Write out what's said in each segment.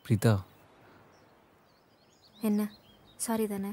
பிரீதா என்ன சாரி தானே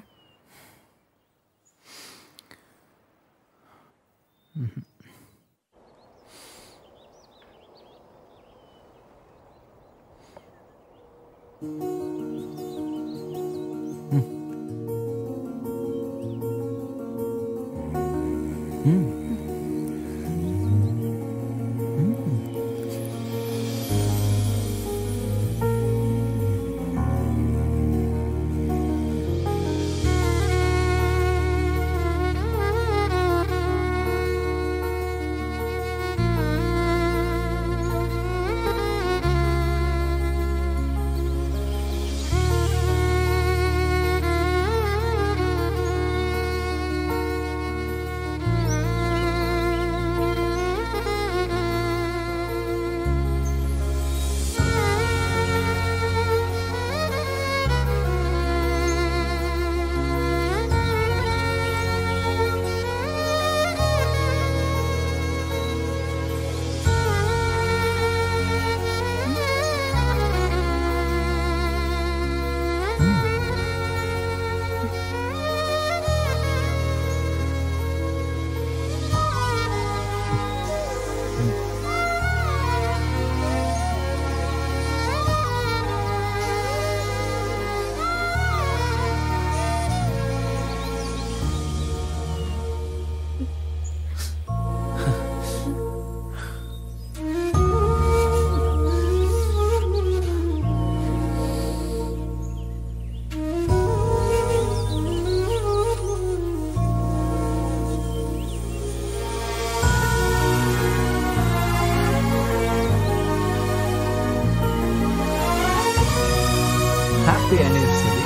happy anniversary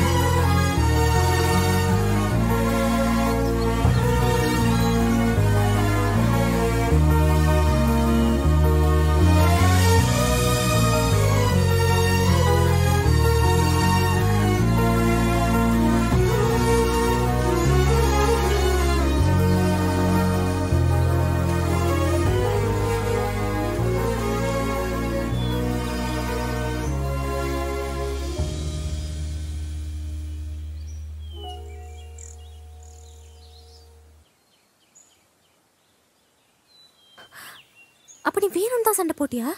அப்ப நீ வேணும் தான் சண்டை போட்டியா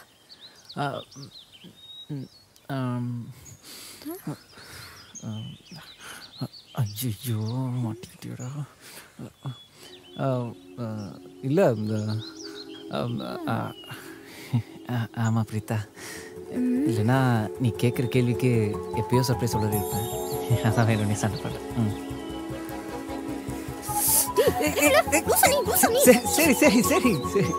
ஐயோ மாட்டிக்கிட்டியடா இல்லை இந்த ஆமாம் பிரீதா இல்லைன்னா நீ கேட்குற கேள்விக்கு எப்பயோ சர்ப்ரைஸ் சொல்ல இருப்பேன் அதான் வேணும் நீ சண்டை பண்ண ம் சரி சரி சரி சரி சரி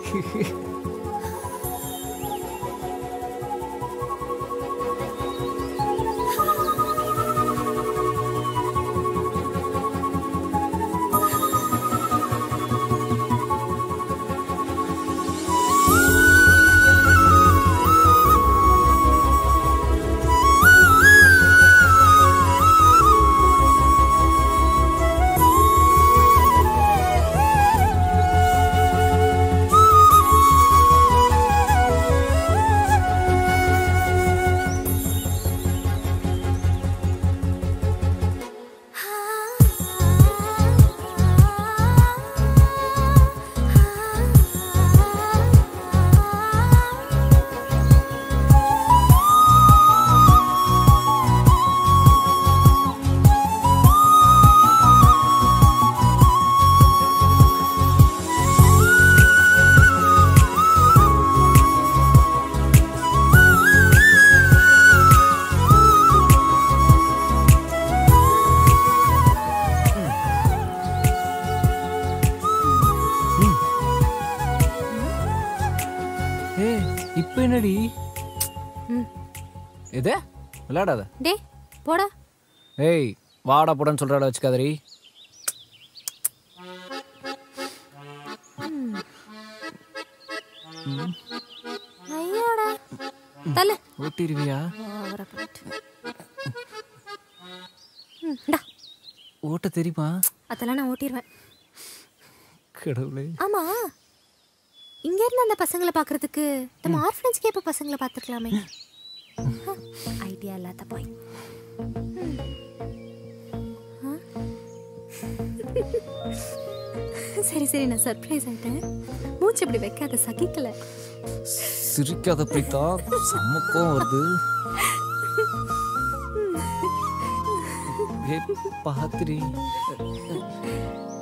ஏய் இப்போ என்னடி ம். எது விளையாடாத டே போடா ஏய் வாடா போடான்னு சொல்கிறாட வச்சுக்காதரி ஐயோடா தலை ஓட்டிருவியா ஓவரா பண்ணிட்டு. ம், இந்தா. ஓட்ட தெரியுமா அதெல்லாம் நான் ஓட்டிடுவேன் கடவுளே ஆமா இங்க இருந்து அந்த பசங்களை பாக்குறதுக்கு நம்ம ஆர்ஃபனேஜ்க்கே இப்ப பசங்களை பாத்துக்கலாமே ஐடியா இல்லாத பாய் சரி சரி நான் சர்ப்ரைஸ் ஆயிட்டேன் மூச்சு இப்படி வைக்காத சகிக்கல சிரிக்காத பிரீதா சமக்கம் வருது ஏ பாத்திரி